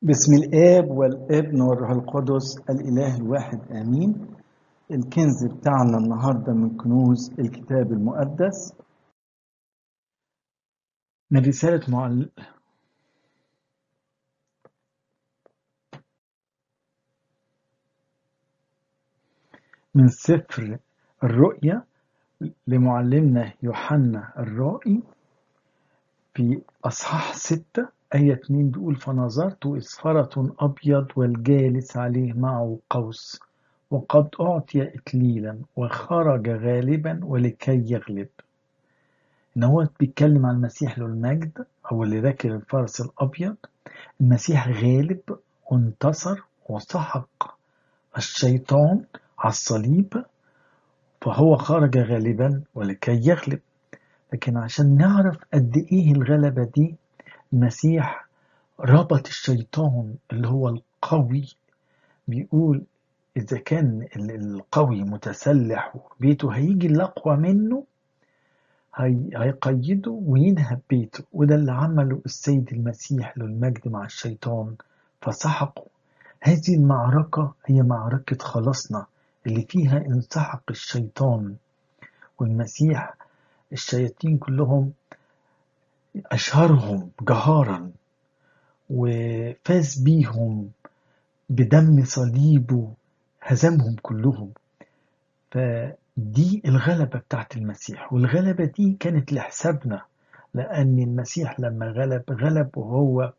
بسم الآب والابن والروح القدس الإله الواحد آمين الكنز بتاعنا النهاردة من كنوز الكتاب المقدس من رسالة معل... من سفر الرؤيا لمعلمنا يوحنا الرائي في أصحاح ستة آية 2 بيقول فنظرت إصفرة أبيض والجالس عليه معه قوس وقد أعطي إكليلا وخرج غالبا ولكي يغلب إن هو بيتكلم عن المسيح له المجد هو اللي راكب الفرس الأبيض المسيح غالب وانتصر وسحق الشيطان على الصليب فهو خرج غالبا ولكي يغلب لكن عشان نعرف قد إيه الغلبة دي المسيح ربط الشيطان اللي هو القوي بيقول إذا كان القوي متسلح وبيته هيجي الأقوى منه هي هيقيده وينهب بيته وده اللي عمله السيد المسيح له المجد مع الشيطان فسحقه هذه المعركة هي معركة خلاصنا اللي فيها انسحق الشيطان والمسيح الشياطين كلهم أشهرهم جهارا وفاز بيهم بدم صليبه هزمهم كلهم فدي الغلبة بتاعت المسيح والغلبة دي كانت لحسابنا لأن المسيح لما غلب غلب وهو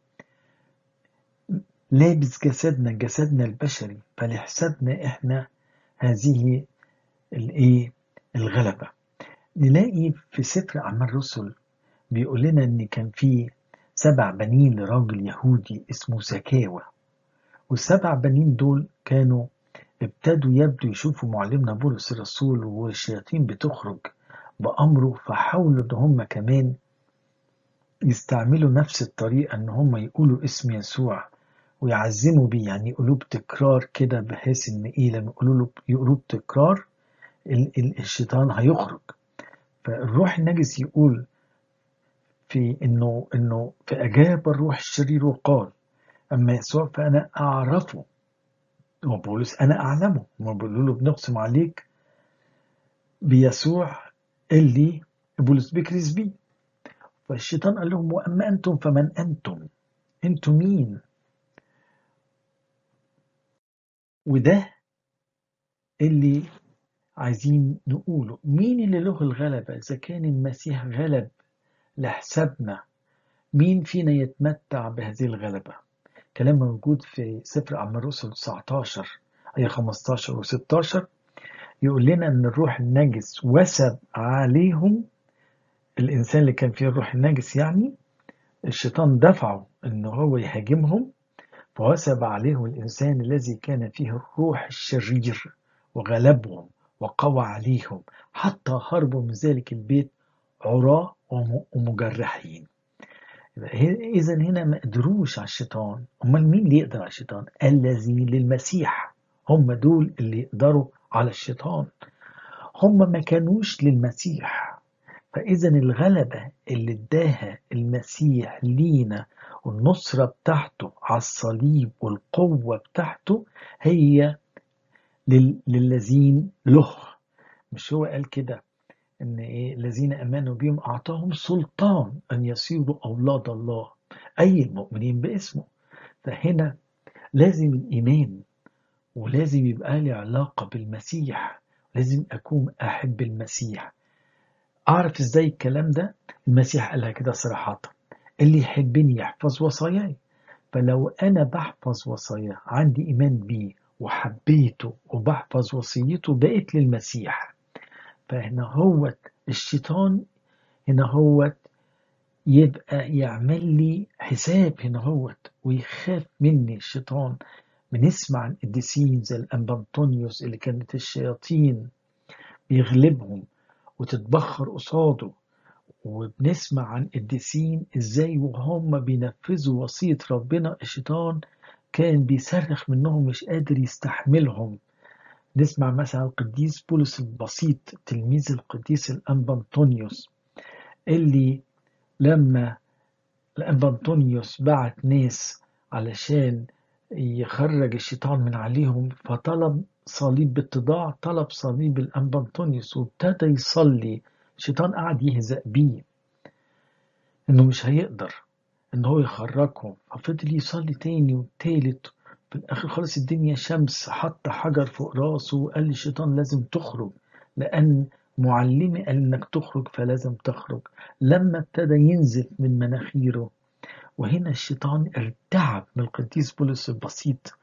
لابس جسدنا جسدنا البشري فلحسابنا احنا هذه الايه الغلبة نلاقي في سفر أعمال الرسل بيقول لنا ان كان في سبع بنين لراجل يهودي اسمه زكاوى والسبع بنين دول كانوا ابتدوا يبدو يشوفوا معلمنا بولس الرسول والشياطين بتخرج بأمره فحاولوا ان هم كمان يستعملوا نفس الطريقة ان هم يقولوا اسم يسوع ويعزموا بيه يعني يقولوا بتكرار كده بحيث ان ايه لما يقولوا له يقولوا بتكرار الشيطان هيخرج فالروح النجس يقول في انه انه فاجاب الروح الشرير وقال اما يسوع فانا اعرفه وبولس انا اعلمه ما بيقولوا له بنقسم عليك بيسوع اللي بولس بيكرز بيه فالشيطان قال لهم واما انتم فمن انتم انتم مين وده اللي عايزين نقوله مين اللي له الغلبة إذا كان المسيح غلب لحسابنا مين فينا يتمتع بهذه الغلبة كلام موجود في سفر أعمال الرسل 19 أي 15 و 16 يقول لنا أن الروح النجس وسب عليهم الإنسان اللي كان فيه الروح النجس يعني الشيطان دفعه أنه هو يهاجمهم فوسب عليهم الإنسان الذي كان فيه الروح الشرير وغلبهم وقوى عليهم حتى هربوا من ذلك البيت عراة ومجرحين إذا هنا ما قدروش على الشيطان أمال مين اللي يقدر على الشيطان الذين للمسيح هم دول اللي يقدروا على الشيطان هم ما كانوش للمسيح فإذا الغلبة اللي اداها المسيح لينا والنصرة بتاعته على الصليب والقوة بتاعته هي للذين له مش هو قال كده ان ايه الذين امنوا بهم اعطاهم سلطان ان يصيروا اولاد الله اي المؤمنين باسمه فهنا لازم الايمان ولازم يبقى لي علاقة بالمسيح لازم اكون احب المسيح اعرف ازاي الكلام ده المسيح قالها كده صراحة اللي يحبني يحفظ وصاياي فلو انا بحفظ وصاياه عندي ايمان بيه وحبيته وبحفظ وصيته بقيت للمسيح فهنا هو الشيطان هنا هو يبقى يعمل لي حساب هنا هو ويخاف مني الشيطان بنسمع عن قديسين زي الأنبنطونيوس اللي كانت الشياطين بيغلبهم وتتبخر قصاده وبنسمع عن قديسين ازاي وهم بينفذوا وصية ربنا الشيطان كان بيصرخ منهم مش قادر يستحملهم نسمع مثلا القديس بولس البسيط تلميذ القديس الأنبنطونيوس اللي لما الأنبنطونيوس بعت ناس علشان يخرج الشيطان من عليهم فطلب صليب بالتضاع طلب صليب الأنبا أنطونيوس وابتدى يصلي الشيطان قعد يهزأ بيه إنه مش هيقدر إن هو يخرجهم ففضل يصلي تاني وتالت في الآخر خالص الدنيا شمس حط حجر فوق راسه وقال للشيطان لازم تخرج لأن معلمي قال إنك تخرج فلازم تخرج لما ابتدى ينزف من مناخيره وهنا الشيطان ارتعب من القديس بولس البسيط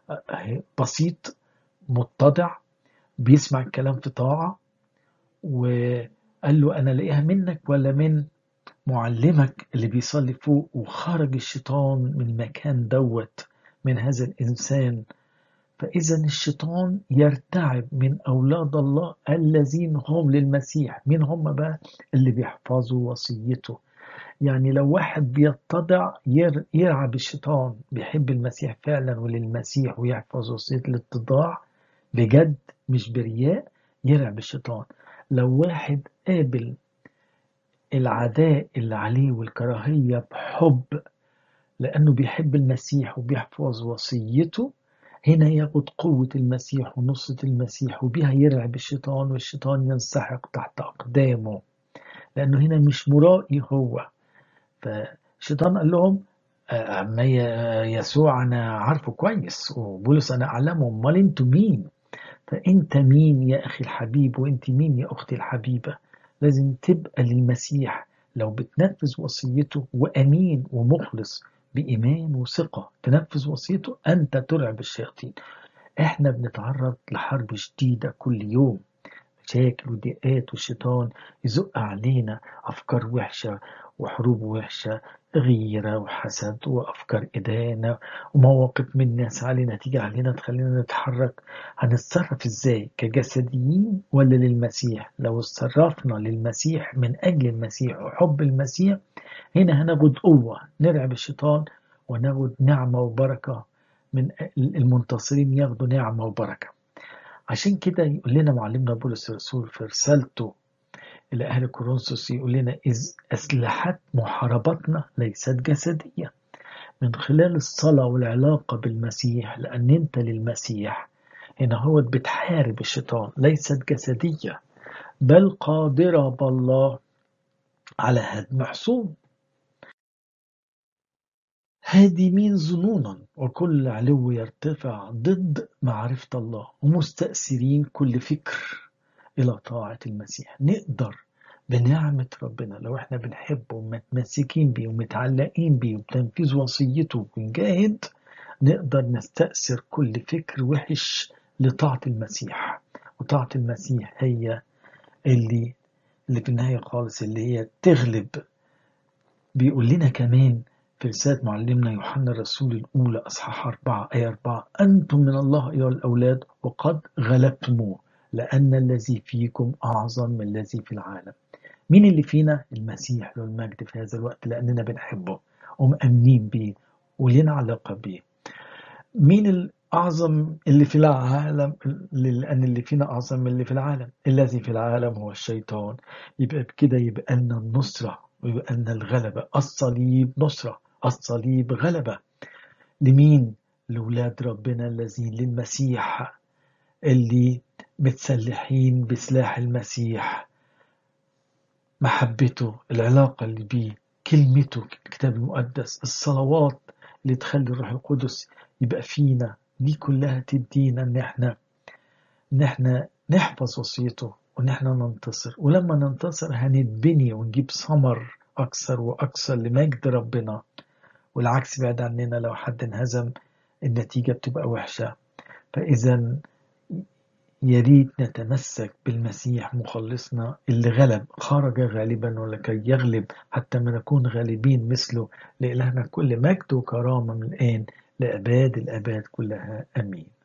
بسيط متضع بيسمع الكلام في طاعة وقال له أنا لاقيها منك ولا من معلمك اللي بيصلي فوق وخرج الشيطان من المكان دوت من هذا الإنسان فإذا الشيطان يرتعب من أولاد الله الذين هم للمسيح مين هم بقى اللي بيحفظوا وصيته يعني لو واحد بيتضع يرعب الشيطان بيحب المسيح فعلا وللمسيح ويحفظ وصية الاتضاع بجد مش برياء يرعب الشيطان لو واحد قابل العداء اللي عليه والكراهية بحب لأنه بيحب المسيح وبيحفظ وصيته هنا ياخد قوة المسيح ونصرة المسيح وبيها يرعب الشيطان والشيطان ينسحق تحت أقدامه لأنه هنا مش مرائي هو فالشيطان قال لهم أما يسوع أنا عارفه كويس وبولس أنا أعلمه أمال أنتوا مين فأنت مين يا أخي الحبيب وأنت مين يا أختي الحبيبة لازم تبقى للمسيح لو بتنفذ وصيته وأمين ومخلص بإيمان وثقة تنفذ وصيته أنت ترعب الشياطين إحنا بنتعرض لحرب شديدة كل يوم مشاكل وضيقات والشيطان يزق علينا أفكار وحشة وحروب وحشة غيرة وحسد وأفكار إدانة ومواقف من الناس علينا تيجي علينا تخلينا نتحرك هنتصرف إزاي كجسديين ولا للمسيح لو اتصرفنا للمسيح من أجل المسيح وحب المسيح هنا هناخد قوة نرعب الشيطان وناخد نعمة وبركة من المنتصرين ياخدوا نعمة وبركة عشان كده يقول لنا معلمنا بولس الرسول في رسالته إلى أهل كورنثوس يقول لنا إذ أسلحة محاربتنا ليست جسدية من خلال الصلاة والعلاقة بالمسيح لأن أنت للمسيح هنا هو بتحارب الشيطان ليست جسدية بل قادرة بالله على هدم حصون هادمين ظنونا وكل علو يرتفع ضد معرفة الله ومستأثرين كل فكر إلى طاعة المسيح نقدر بنعمة ربنا لو احنا بنحبه ومتمسكين بيه ومتعلقين بيه وبتنفيذ وصيته ونجاهد نقدر نستأثر كل فكر وحش لطاعة المسيح وطاعة المسيح هي اللي اللي في النهاية خالص اللي هي تغلب بيقول لنا كمان في رسالة معلمنا يوحنا الرسول الأولى أصحاح أربعة آية أربعة أنتم من الله أيها الأولاد وقد غلبتموه لأن الذي فيكم أعظم من الذي في العالم مين اللي فينا المسيح له المجد في هذا الوقت لأننا بنحبه ومأمنين بيه ولنا علاقة بيه مين الأعظم اللي في العالم لأن اللي فينا أعظم من اللي في العالم الذي في العالم هو الشيطان يبقى بكده يبقى لنا النصرة ويبقى لنا الغلبة الصليب نصرة الصليب غلبة لمين لولاد ربنا الذين للمسيح اللي متسلحين بسلاح المسيح محبته العلاقة اللي بيه كلمته الكتاب المقدس الصلوات اللي تخلي الروح القدس يبقى فينا دي كلها تدينا ان احنا ان احنا نحفظ وصيته وان احنا ننتصر ولما ننتصر هنتبني ونجيب ثمر اكثر واكثر لمجد ربنا والعكس بعد عننا لو حد انهزم النتيجة بتبقى وحشة فإذا يا ريت نتمسك بالمسيح مخلصنا اللي غلب خرج غالبا ولكي يغلب حتى ما نكون غالبين مثله لإلهنا كل مجد وكرامة من الآن لأباد الآباد كلها أمين